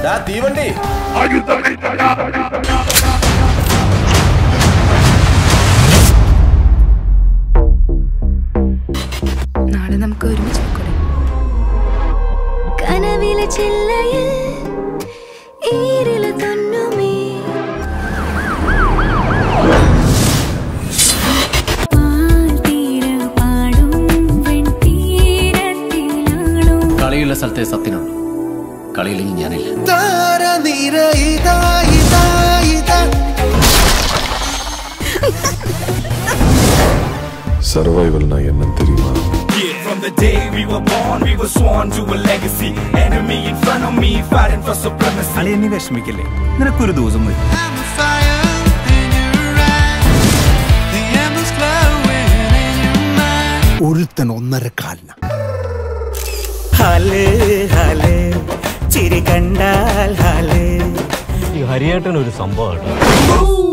ദാ തീവണ്ടി നാളെ നമുക്ക് ഒരുമിച്ച് പോയിക്കൂടെ കനവിലെ ചില്ലയിൽ ഈരില തൊന്നുമേ പാടും വെൺതീരത്തിലാണോ കളിയുള്ള സ്ഥലത്തെ സത്യനുള്ളൂ കളിയില്ലെങ്കിൽ ഞാനില്ല சர்வைவல்னா என்னன்னு தெரியுமா From the day we were born, we were sworn to a legacy. Enemy in front of me, fighting for supremacy. അളിയ നീ വിഷമിക്കില്ലേ നിനക്കൊരു ദിവസം വരും ഒരുത്തൻ ഒന്നര കാലിന ഹാല് ഹാല് ചിരി കണ്ടാൽ ഹാല് ഹരിയേട്ടൻ ഒരു സംഭവം